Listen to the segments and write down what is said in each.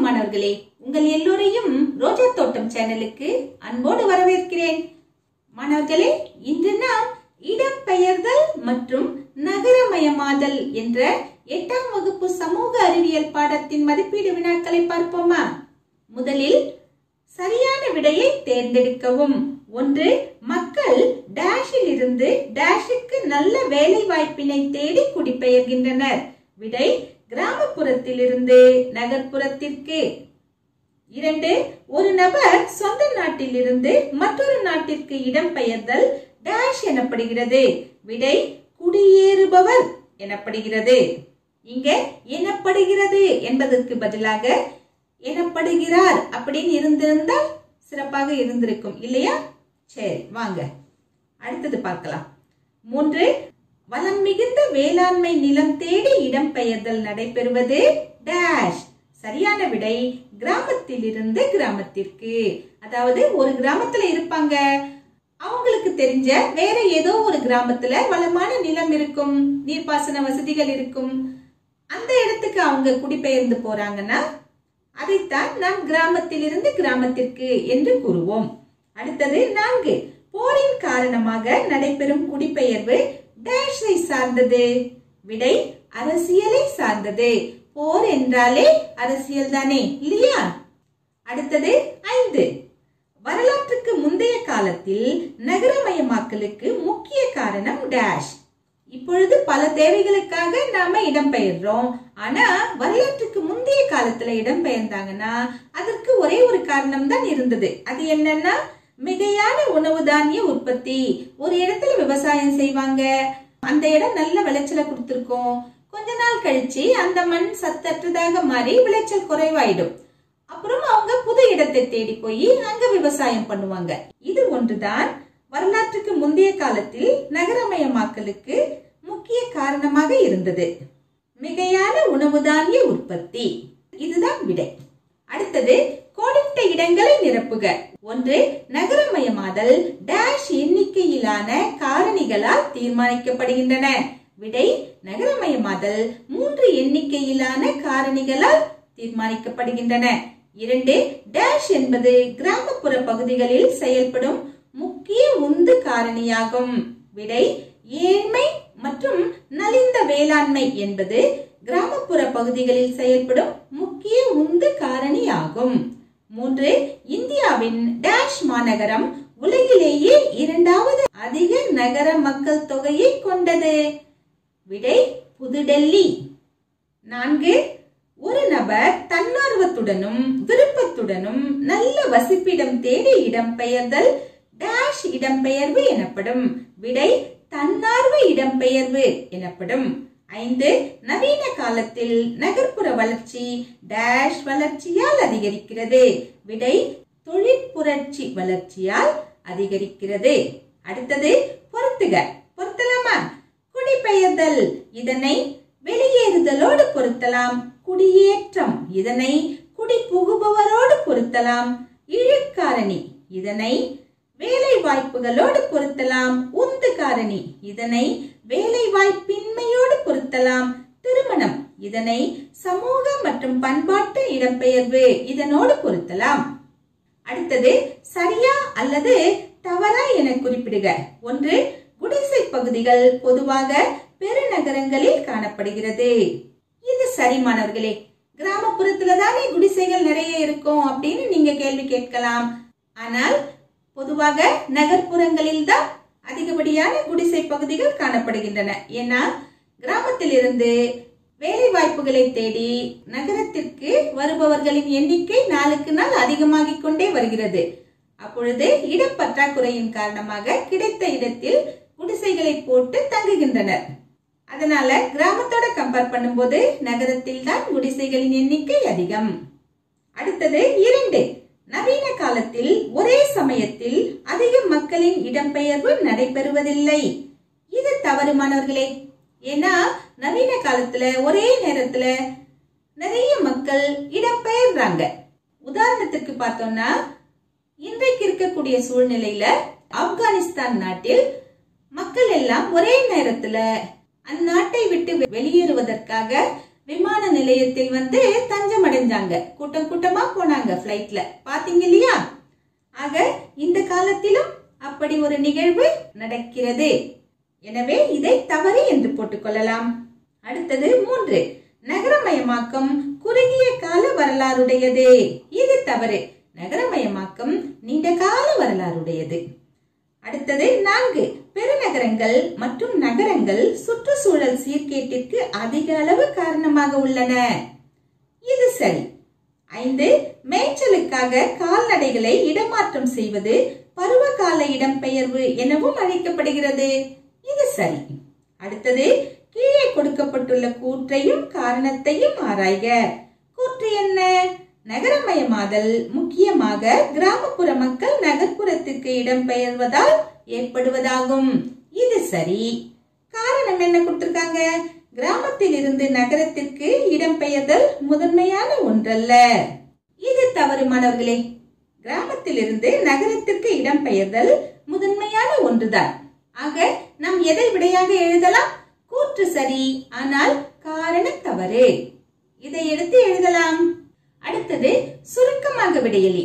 மாணவர்களே உங்கள் எல்லோரையும் ரோஜா தோட்டம் சேனலுக்கு அன்போடு வரவேற்கிறேன் மாணவர்களே இன்று நாம் இடம்பெயர்தல் மற்றும் நகரமயமாதல் என்ற எட்டாம் வகுப்பு சமூக அறிவியல் பாடத்தின் மதிப்பீடு வினாக்களை பார்ப்போமா முதலில் சரியான விடையை தேர்ந்தெடுக்கவும் ஒன்று மக்கள் டேஷில் இருந்து டேஷுக்கு நல்ல வேலை வாய்ப்பினை தேடி குடிபெயர்கின்றனர் விடை கிராமப்புறத்திலிருந்து நகர்ப்புறத்திற்கு இரண்டு ஒரு நபர் சொந்த நாட்டிலிருந்து மற்றொரு நாட்டிற்கு இடம்பெயர்தல் டேஷ் எனப்படுகிறது விடை குடியேறுபவர் எனப்படுகிறது இங்க எனப்படுகிறது என்பதற்கு பதிலாக எனப்படுகிறார் அப்படின்னு இருந்திருந்தால் சிறப்பாக இருந்திருக்கும் இல்லையா சரி வாங்க அடுத்தது பார்க்கலாம் மூன்று வளம் மிகுந்த வேளாண்மை நிலம் தேடி இடம்பெயர்தல் நடைபெறுவது டேஷ் சரியான விடை கிராமத்திலிருந்து கிராமத்திற்கு அதாவது ஒரு கிராமத்துல இருப்பாங்க அவங்களுக்கு தெரிஞ்ச வேற ஏதோ ஒரு கிராமத்துல வளமான நிலம் இருக்கும் நீர்ப்பாசன வசதிகள் இருக்கும் அந்த இடத்துக்கு அவங்க குடிபெயர்ந்து போறாங்கன்னா அதைத்தான் நாம் கிராமத்திலிருந்து கிராமத்திற்கு என்று கூறுவோம் அடுத்தது நான்கு போரின் காரணமாக நடைபெறும் குடிபெயர்வு டேஷை சார்ந்தது விடை அரசியலை சார்ந்தது போர் என்றாலே அரசியல் தானே இல்லையா அடுத்தது ஐந்து வரலாற்றுக்கு முந்தைய காலத்தில் நகரமயமாக்கலுக்கு முக்கிய காரணம் டேஷ் இப்பொழுது பல தேவைகளுக்காக நாம இடம்பெயர்றோம் ஆனா வரலாற்றுக்கு முந்தைய காலத்துல இடம்பெயர்ந்தாங்கன்னா அதற்கு ஒரே ஒரு காரணம் தான் இருந்தது அது என்னன்னா மிகையான உணவு தானிய உற்பத்தி ஒரு இடத்துல விவசாயம் செய்வாங்க அந்த இடம் நல்ல விளைச்சலை கொடுத்திருக்கோம் கொஞ்ச நாள் கழிச்சு அந்த மண் சத்தற்றதாக மாறி விளைச்சல் குறைவாயிடும் அப்புறம் அவங்க புது இடத்தை தேடி போய் அங்க விவசாயம் பண்ணுவாங்க இது ஒன்றுதான் வரலாற்றுக்கு முந்தைய காலத்தில் நகரமயமாக்கலுக்கு முக்கிய காரணமாக இருந்தது மிகையான உணவு தானிய உற்பத்தி இதுதான் விடை அடுத்தது கோடிட்ட இடங்களை நிரப்புக ஒன்று நகரமயமாதல் டேஷ் எண்ணிக்கையிலான காரணிகளால் தீர்மானிக்கப்படுகின்றன விடை நகரமயமாதல் மூன்று எண்ணிக்கையிலான காரணிகளால் தீர்மானிக்கப்படுகின்றன இரண்டு டேஷ் என்பது கிராமப்புற பகுதிகளில் செயல்படும் முக்கிய உந்து காரணியாகும் விடை ஏழ்மை மற்றும் நலிந்த வேளாண்மை என்பது கிராமப்புற பகுதிகளில் செயல்படும் முக்கிய உந்து காரணியாகும் மூன்று இந்தியாவின் டேஷ் மாநகரம் உலகிலேயே இரண்டாவது அதிக நகர மக்கள் தொகையை கொண்டது விடை புதுடெல்லி நான்கு ஒரு நபர் தன்னார்வத்துடனும் விருப்பத்துடனும் நல்ல வசிப்பிடம் தேடி இடம்பெயர்தல் டேஷ் இடம்பெயர்வு எனப்படும் விடை தன்னார்வ இடம்பெயர்வு எனப்படும் ஐந்து நவீன காலத்தில் நகர்ப்புற வளர்ச்சி டேஷ் வளர்ச்சியால் அதிகரிக்கிறது விடை தொழிற்புரட்சி வளர்ச்சியால் அதிகரிக்கிறது அடுத்தது பொருத்துக பொருத்தலாமா குடிபெயர்தல் இதனை வெளியேறுதலோடு பொருத்தலாம் குடியேற்றம் இதனை குடி புகுபவரோடு பொருத்தலாம் இழுக்காரணி இதனை வேலை வாய்ப்புகளோடு பொருத்தலாம் உந்து காரணி இதனை வேலை வாய்ப்பின்மையோடு பொருத்தலாம் திருமணம் இதனை சமூக மற்றும் பண்பாட்டு இடம்பெயர்வு இதனோடு பொருத்தலாம் அடுத்தது சரியா அல்லது தவறா என குறிப்பிடுக ஒன்று குடிசை பகுதிகள் பொதுவாக பெருநகரங்களில் காணப்படுகிறது இது சரி மாணவர்களே கிராமப்புறத்துல தானே குடிசைகள் நிறைய இருக்கும் அப்படின்னு நீங்க கேள்வி கேட்கலாம் ஆனால் பொதுவாக நகர்ப்புறங்களில் தான் அதிகப்படியான குடிசை பகுதிகள் காணப்படுகின்றன ஏன்னா கிராமத்திலிருந்து வேலை வாய்ப்புகளை தேடி நகரத்திற்கு வருபவர்களின் எண்ணிக்கை நாளுக்கு நாள் அதிகமாகிக் கொண்டே வருகிறது அப்பொழுது இடப்பற்றாக்குறையின் காரணமாக கிடைத்த இடத்தில் குடிசைகளை போட்டு தங்குகின்றனர் அதனால கிராமத்தோட கம்பேர் பண்ணும்போது நகரத்தில் தான் குடிசைகளின் எண்ணிக்கை அதிகம் அடுத்தது இரண்டு நவீன காலத்தில் ஒரே சமயத்தில் அதிக மக்களின் இடம்பெயர்வு நடைபெறுவதில்லை இது தவறு மாணவர்களே ஏன்னா நவீன காலத்துல ஒரே நேரத்துல நிறைய மக்கள் இடம்பெயர்றாங்க உதாரணத்துக்கு பார்த்தோம்னா இன்றைக்கு இருக்கக்கூடிய சூழ்நிலையில ஆப்கானிஸ்தான் நாட்டில் மக்கள் எல்லாம் ஒரே நேரத்துல அந்நாட்டை விட்டு வெளியேறுவதற்காக விமான நிலையத்தில் வந்து தஞ்சம் அடைஞ்சாங்க கூட்டம் கூட்டமா போனாங்க பிளைட்ல பாத்தீங்க இல்லையா ஆக இந்த காலத்திலும் அப்படி ஒரு நிகழ்வு நடக்கிறது எனவே இதை தவறு என்று போட்டுக்கொள்ளலாம் அடுத்தது மூன்று நகரமயமாக்கம் குறுகிய கால வரலாறுடையது இது தவறு நகரமயமாக்கம் நீண்ட கால வரலாறுடையது அடுத்தது நான்கு பெருநகரங்கள் மற்றும் நகரங்கள் சுற்றுச்சூழல் சீர்கேட்டிற்கு அதிக அளவு காரணமாக உள்ளன இது சரி ஐந்து மேய்ச்சலுக்காக கால்நடைகளை இடமாற்றம் செய்வது பருவகால இடம்பெயர்வு எனவும் அழைக்கப்படுகிறது இது சரி அடுத்தது கீழே கொடுக்கப்பட்டுள்ள கூற்றையும் காரணத்தையும் ஆராய்க கூற்று என்ன நகரமயமாதல் முக்கியமாக கிராமப்புற மக்கள் நகர்ப்புறத்திற்கு இடம்பெயர்வதால் ஏற்படுவதாகும் இது சரி காரணம் என்ன கொடுத்திருக்காங்க கிராமத்தில் இருந்து நகரத்திற்கு இடம்பெயர்தல் முதன்மையான ஒன்றல்ல இது தவறு மாணவர்களே கிராமத்தில் இருந்து நகரத்திற்கு இடம்பெயர்தல் முதன்மையான ஒன்றுதான் ஆக நாம் எதை விடையாக எழுதலாம் கூற்று சரி ஆனால் காரண தவறு இதை எடுத்து எழுதலாம் அடுத்தது சுருக்கமாக விடையலி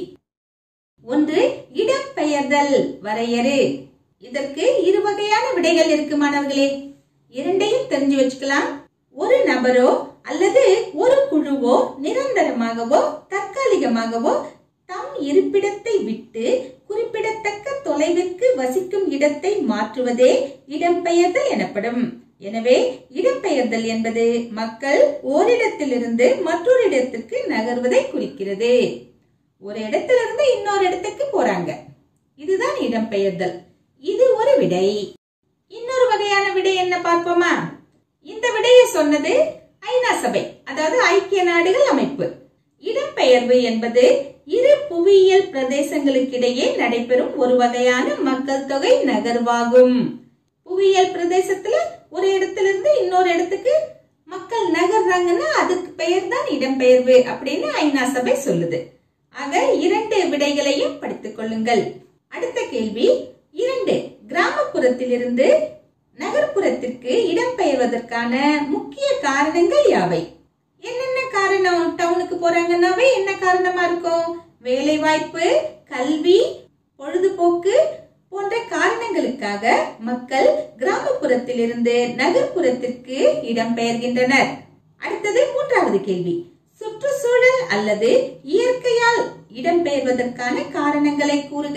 ஒன்று இடம்பெயர்தல் வரையறு இதற்கு இரு வகையான விடைகள் இருக்கு மாணவர்களே இரண்டையும் தெரிஞ்சு வச்சுக்கலாம் ஒரு நபரோ அல்லது ஒரு குழுவோ நிரந்தரமாகவோ தற்காலிகமாகவோ தம் இருப்பிடத்தை விட்டு குறிப்பிடத்தக்க தொலைவிற்கு வசிக்கும் இடத்தை மாற்றுவதே இடம்பெயர்தல் எனப்படும் எனவே இடம்பெயர்தல் என்பது மக்கள் ஓரிடத்திலிருந்து மற்றொரு இடத்திற்கு நகர்வதை குறிக்கிறது ஒரு இடத்திலிருந்து இன்னொரு இடத்துக்கு போறாங்க இதுதான் இடம்பெயர்தல் இது ஒரு விடை இன்னொரு வகையான விடை என்ன பார்ப்போமா இந்த விடையை சொன்னது ஐநா சபை அதாவது ஐக்கிய நாடுகள் அமைப்பு இடம்பெயர்வு என்பது இரு புவியியல் பிரதேசங்களுக்கிடையே நடைபெறும் ஒரு வகையான மக்கள் தொகை நகர்வாகும் புவியியல் பிரதேசத்துல ஒரு இடத்துல இருந்து இன்னொரு இடத்துக்கு மக்கள் நகர்றாங்கன்னா அதுக்கு பெயர் தான் இடம்பெயர்வு அப்படின்னு ஐநா சபை சொல்லுது ஆக இரண்டு விடைகளையும் படித்துக் கொள்ளுங்கள் அடுத்த கேள்வி இரண்டு கிராமப்புறத்திலிருந்து நகர்ப்புறத்திற்கு இடம்பெயர்வதற்கான முக்கிய காரணங்கள் யாவை என்னென்ன காரணம் டவுனுக்கு போறாங்கன்னாவே என்ன காரணமா இருக்கும் வேலை வாய்ப்பு கல்வி பொழுதுபோக்கு போன்ற காரணங்களுக்காக மக்கள் கிராமப்புறத்திலிருந்து நகர்ப்புறத்திற்கு இடம்பெயர்கின்றனர் அடுத்தது மூன்றாவது கேள்வி சுற்றுச்சூழல் அல்லது இயற்கையால் இடம்பெயர்வதற்கான காரணங்களை கூறுக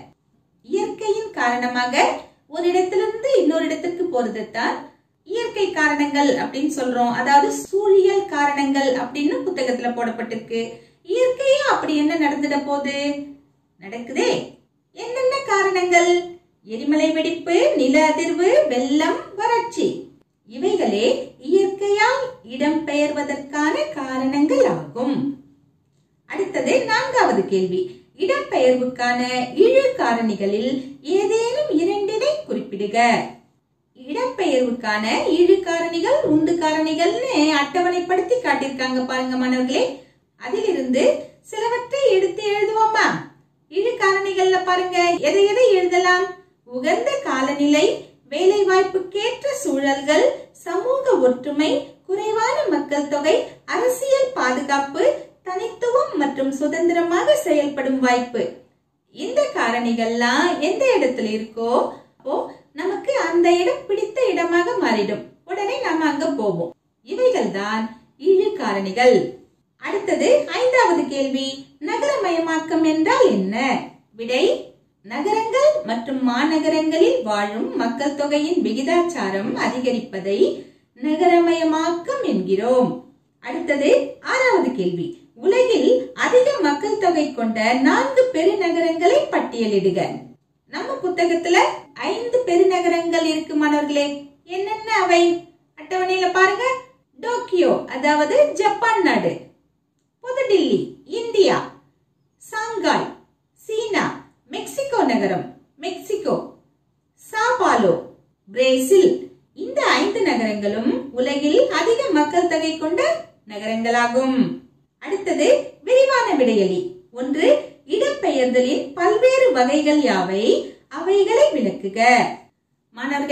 இயற்கையின் காரணமாக ஒரு இடத்திலிருந்து இன்னொரு இடத்துக்கு போறது தான் இயற்கை காரணங்கள் அப்படின்னு சொல்றோம் அதாவது சூழியல் காரணங்கள் அப்படின்னு புத்தகத்துல போடப்பட்டிருக்கு இயற்கையா அப்படி என்ன நடந்துட போகுது நடக்குதே என்னென்ன காரணங்கள் எரிமலை வெடிப்பு நில அதிர்வு வெள்ளம் வறட்சி இவைகளே இயற்கையால் இடம்பெயர்வதற்கான காரணங்கள் ஆகும் அடுத்தது நான்காவது கேள்வி இடம்பெயர்வுக்கான இழு காரணிகளில் ஏதேனும் இரண்டினை குறிப்பிடுக இடம்பெயர்வுக்கான இழு காரணிகள் உண்டு காரணிகள்னு அட்டவணைப்படுத்தி காட்டியிருக்காங்க பாருங்க மாணவர்களே அதிலிருந்து சிலவற்றை எடுத்து எழுதுவோமா இழு காரணிகள்ல பாருங்க எதை எதை எழுதலாம் உகந்த காலநிலை வேலை வாய்ப்புக்கேற்ற சூழல்கள் சமூக ஒற்றுமை குறைவான மக்கள் தொகை அரசியல் பாதுகாப்பு தனித்துவம் மற்றும் சுதந்திரமாக செயல்படும் வாய்ப்பு இந்த காரணிகள்லாம் எந்த இடத்துல இருக்கோ அப்போ நமக்கு அந்த இடம் பிடித்த இடமாக மாறிடும் உடனே நாம அங்க போவோம் இவைகள் தான் இழு காரணிகள் அடுத்தது ஐந்தாவது கேள்வி நகரமயமாக்கம் என்றால் என்ன விடை நகரங்கள் மற்றும் மாநகரங்களில் வாழும் மக்கள் தொகையின் விகிதாச்சாரம் அதிகரிப்பதை நகரமயமாக்கம் என்கிறோம் அடுத்தது ஆறாவது கேள்வி உலகில் அதிக மக்கள் தொகை கொண்ட நான்கு பெருநகரங்களை பட்டியலிடுக நம்ம புத்தகத்துல ஐந்து பெருநகரங்கள் இருக்கு மாணவர்களே என்னென்ன அவை அட்டவணையில பாருங்க டோக்கியோ அதாவது ஜப்பான் நாடு New Delhi India Shanghai China Mexico நகரம் மெக்சிகோ சாபாலோ பிரேசில் இந்த ஐந்து நகரங்களும் உலகில் அதிக மக்கள் தொகை கொண்ட நகரங்களாகும் அடுத்தது விரிவான விடையலி ஒன்று இடம்பெயர்தலின் பல்வேறு வகைகள் யாவை அவைகளை விளக்குக மாணவர்களே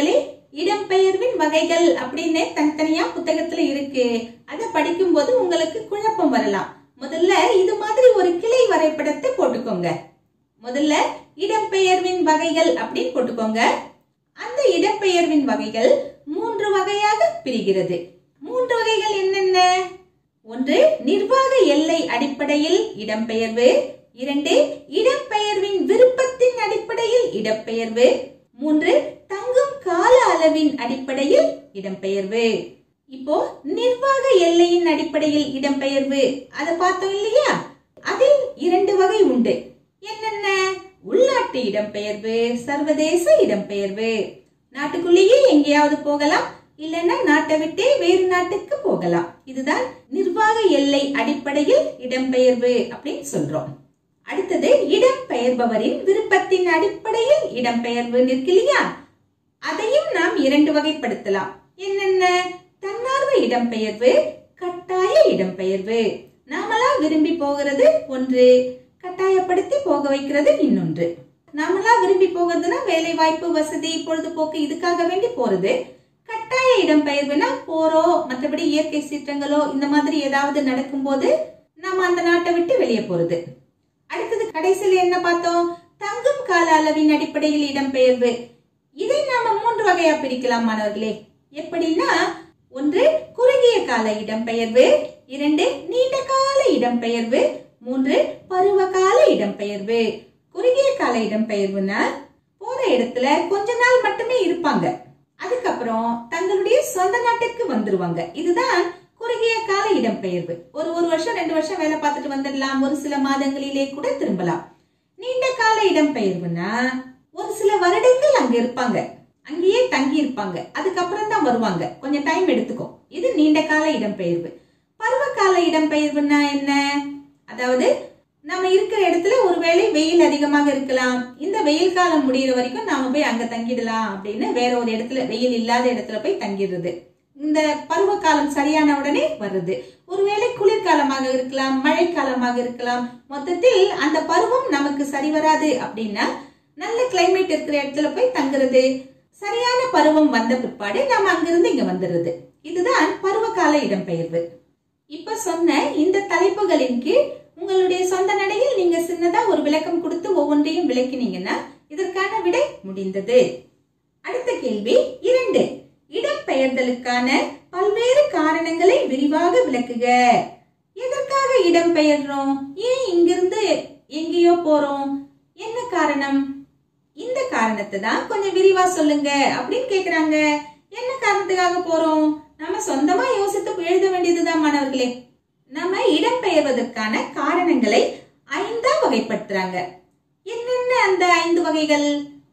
இடம்பெயர்வின் வகைகள் அப்படின்னு தனித்தனியா புத்தகத்துல இருக்கு அதை படிக்கும்போது உங்களுக்கு குழப்பம் வரலாம் முதல்ல இது மாதிரி ஒரு கிளை வரைபடத்தை போட்டுக்கோங்க முதல்ல இடம்பெயர்வின் வகைகள் அப்படின்னு போட்டுக்கோங்க அந்த இடம்பெயர்வின் வகைகள் மூன்று வகையாக பிரிகிறது மூன்று வகைகள் என்னென்ன ஒன்று நிர்வாக எல்லை அடிப்படையில் இடம்பெயர்வு இரண்டு இடம்பெயர்வின் விருப்பத்தின் அடிப்படையில் இடம்பெயர்வு மூன்று தங்கும் கால அளவின் அடிப்படையில் இடம்பெயர்வு இப்போ நிர்வாக எல்லையின் அடிப்படையில் இடம்பெயர்வு அதை பார்த்தோம் இல்லையா அதில் இரண்டு வகை உண்டு என்னென்ன உள்நாட்டு இடம்பெயர்வு சர்வதேச இடம்பெயர்வு நாட்டுக்குள்ளேயே எங்கேயாவது போகலாம் இல்லைன்னா நாட்டை விட்டே வேறு நாட்டுக்கு போகலாம் இதுதான் நிர்வாக எல்லை அடிப்படையில் இடம்பெயர்வு அப்படின்னு சொல்றோம் அடுத்தது இடம்பெயர்பவரின் விருப்பத்தின் அடிப்படையில் இடம்பெயர்வு இருக்கு இல்லையா அதையும் நாம் இரண்டு வகைப்படுத்தலாம் என்னென்ன தன்னார்வ இடம்பெயர்வு கட்டாய இடம்பெயர்வு நாமளா விரும்பி போகிறது ஒன்று கட்டாயப்படுத்தி போக வைக்கிறது இன்னொன்று நாமளா விரும்பி போகிறதுனா வேலை வாய்ப்பு வசதி பொழுதுபோக்கு இதுக்காக வேண்டி போறது கட்டாய இடம்பெயர்வுனா போறோ மற்றபடி இயற்கை சீற்றங்களோ இந்த மாதிரி ஏதாவது நடக்கும்போது நம்ம அந்த நாட்டை விட்டு வெளியே போறது அடுத்தது கடைசியில் என்ன பார்த்தோம் தங்கும் கால அளவின் அடிப்படையில் இடம்பெயர்வு இதை நாம மூன்று வகையா பிரிக்கலாம் மாணவர்களே எப்படின்னா ஒன்று குறுகிய கால இடம்பெயர்வு இரண்டு நீண்ட கால இடம்பெயர்வு மூன்று பருவகால இடம்பெயர்வு குறுகிய கால இடம்பெயர்வுனா போற இடத்துல கொஞ்ச நாள் மட்டுமே இருப்பாங்க அதுக்கப்புறம் தங்களுடைய சொந்த நாட்டுக்கு வந்துருவாங்க இதுதான் குறுகிய கால இடம்பெயர்வு ஒரு ஒரு வருஷம் ரெண்டு வருஷம் வேலை பார்த்துட்டு வந்துடலாம் ஒரு சில மாதங்களிலே கூட திரும்பலாம் நீண்ட கால இடம்பெயர்வுனா ஒரு சில வருடங்கள் அங்க இருப்பாங்க அங்கேயே தங்கி இருப்பாங்க அதுக்கப்புறம் தான் வருவாங்க கொஞ்சம் டைம் எடுத்துக்கும் இது நீண்ட கால இடம்பெயர்வு பருவகால இடம்பெயர்வுனா என்ன அதாவது நம்ம இருக்கிற இடத்துல ஒருவேளை வெயில் அதிகமாக இருக்கலாம் இந்த வெயில் காலம் முடியிற வரைக்கும் நாம போய் அங்க தங்கிடலாம் அப்படின்னு வேற ஒரு இடத்துல வெயில் இல்லாத இடத்துல போய் தங்கிடுறது இந்த பருவ காலம் சரியான உடனே வருது ஒருவேளை குளிர்காலமாக இருக்கலாம் மழைக்காலமாக இருக்கலாம் மொத்தத்தில் அந்த பருவம் நமக்கு சரி வராது அப்படின்னா நல்ல கிளைமேட் இருக்கிற இடத்துல போய் தங்குறது சரியான பருவம் வந்த பிற்பாடு நாம அங்கிருந்து இங்க வந்துடுறது இதுதான் பருவகால இடம்பெயர்வு இப்ப சொன்ன இந்த தலைப்புகளின் கீழ் உங்களுடைய சொந்த நடையில் நீங்க சின்னதா ஒரு விளக்கம் கொடுத்து ஒவ்வொன்றையும் விளக்கினீங்கன்னா இதற்கான விடை முடிந்தது அடுத்த கேள்வி இரண்டு இடம்பெயர்தலுக்கான பல்வேறு காரணங்களை விரிவாக விளக்குக எதற்காக இடம்பெயர்றோம் ஏன் இங்கிருந்து எங்கேயோ போறோம் என்ன காரணம் இந்த காரணத்தை தான் கொஞ்சம் விரிவா சொல்லுங்க அப்படின்னு கேக்குறாங்க என்ன காரணத்துக்காக போறோம் நம்ம சொந்தமா யோசித்து எழுத வேண்டியதுதான் மாணவர்களே நம்ம இடம்பெயர்வதற்கான காரணங்களை ஐந்தா வகைப்படுத்துறாங்க என்னென்ன அந்த ஐந்து வகைகள்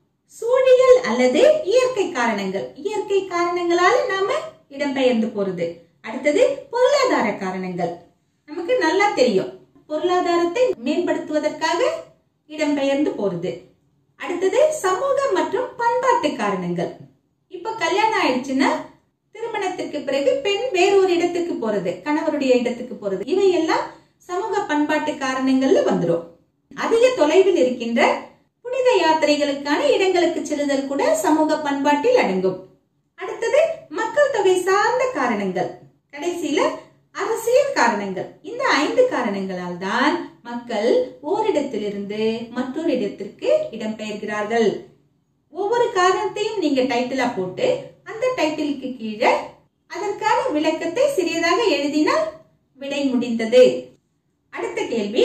சூழியல் அல்லது இயற்கை காரணங்கள் இயற்கை காரணங்களால நாம இடம்பெயர்ந்து போறது அடுத்தது பொருளாதார காரணங்கள் நமக்கு நல்லா தெரியும் பொருளாதாரத்தை மேம்படுத்துவதற்காக இடம்பெயர்ந்து போறது அடுத்தது சமூக மற்றும் பண்பாட்டு காரணங்கள் இப்ப கல்யாணம் ஆயிடுச்சுன்னா திருமணத்துக்கு பிறகு பெண் வேறொரு இடத்துக்கு போறது கணவருடைய இடத்துக்கு போறது இவையெல்லாம் சமூக பண்பாட்டு காரணங்கள்ல வந்துடும் அதிக தொலைவில் இருக்கின்ற புனித யாத்திரைகளுக்கான இடங்களுக்கு செல்லுதல் கூட சமூக பண்பாட்டில் அடங்கும் அடுத்தது மக்கள் தொகை சார்ந்த காரணங்கள் கடைசியில அரசியல் காரணங்கள் இந்த ஐந்து காரணங்களால் தான் மக்கள் ஓரிடத்திலிருந்து மற்றொரு இடத்திற்கு இடம்பெயர்கிறார்கள் ஒவ்வொரு காரணத்தையும் நீங்க டைட்டிலா போட்டு அந்த டைட்டிலுக்கு கீழே அதற்கான விளக்கத்தை சிறியதாக எழுதினால் விடை முடிந்தது அடுத்த கேள்வி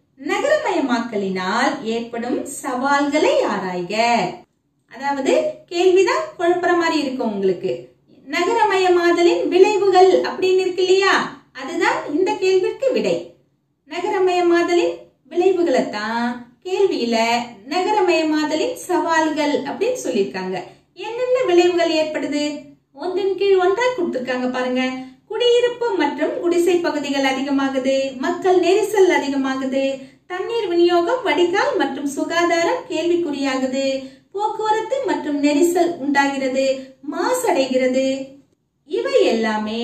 நகரமயமாக்கலினால் ஏற்படும் சவால்களை ஆராய்க அதாவது கேள்விதான் குழப்புற மாதிரி இருக்கும் உங்களுக்கு நகரமயமாதலின் விளைவுகள் அப்படின்னு இருக்கு இல்லையா அதுதான் இந்த கேள்விக்கு விடை நகரமயமாதலின் விளைவுகளை தான் கேள்வியில நகரமயமாதலின் சவால்கள் அப்படின்னு சொல்லியிருக்காங்க என்னென்ன விளைவுகள் ஏற்படுது ஒன்றின் கீழ் ஒன்றா கொடுத்திருக்காங்க பாருங்க குடியிருப்பு மற்றும் குடிசை பகுதிகள் அதிகமாகுது மக்கள் நெரிசல் அதிகமாகுது தண்ணீர் விநியோகம் வடிகால் மற்றும் சுகாதாரம் கேள்விக்குறியாகுது போக்குவரத்து மற்றும் நெரிசல் உண்டாகிறது மாசடைகிறது இவை எல்லாமே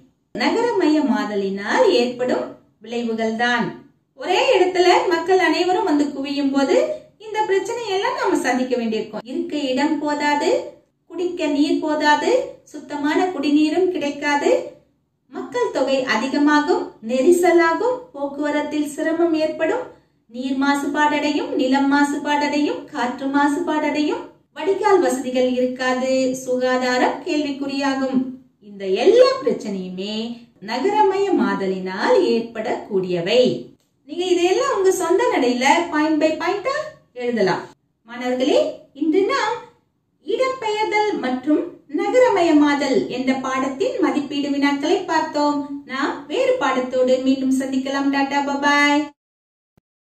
நகரமயமாதலினால் ஏற்படும் விளைவுகள் தான் ஒரே இடத்துல மக்கள் அனைவரும் வந்து குவியும் போது இந்த பிரச்சனை எல்லாம் நாம சந்திக்க வேண்டியிருக்கும் இருக்க இடம் போதாது குடிக்க நீர் போதாது சுத்தமான குடிநீரும் கிடைக்காது மக்கள் தொகை அதிகமாகும் நெரிசலாகும் போக்குவரத்தில் சிரமம் ஏற்படும் நீர் மாசுபாடடையும் நிலம் மாசுபாடடையும் காற்று மாசுபாடடையும் வடிகால் வசதிகள் இருக்காது சுகாதாரம் கேள்விக்குறியாகும் இந்த எல்லா பிரச்சனையுமே நகரமய மாதலினால் ஏற்படக்கூடியவை நீங்க இதையெல்லாம் உங்க சொந்த நடையில பாயிண்ட் பை பாயிண்டா எழுதலாம் மாணவர்களே இன்று நாம் இடம்பெயர்தல் மற்றும் நகரமயமாதல் என்ற பாடத்தின் மதிப்பீடு வினாக்களை பார்த்தோம் நாம் வேறு பாடத்தோடு மீண்டும் சந்திக்கலாம் டாடா பபாய்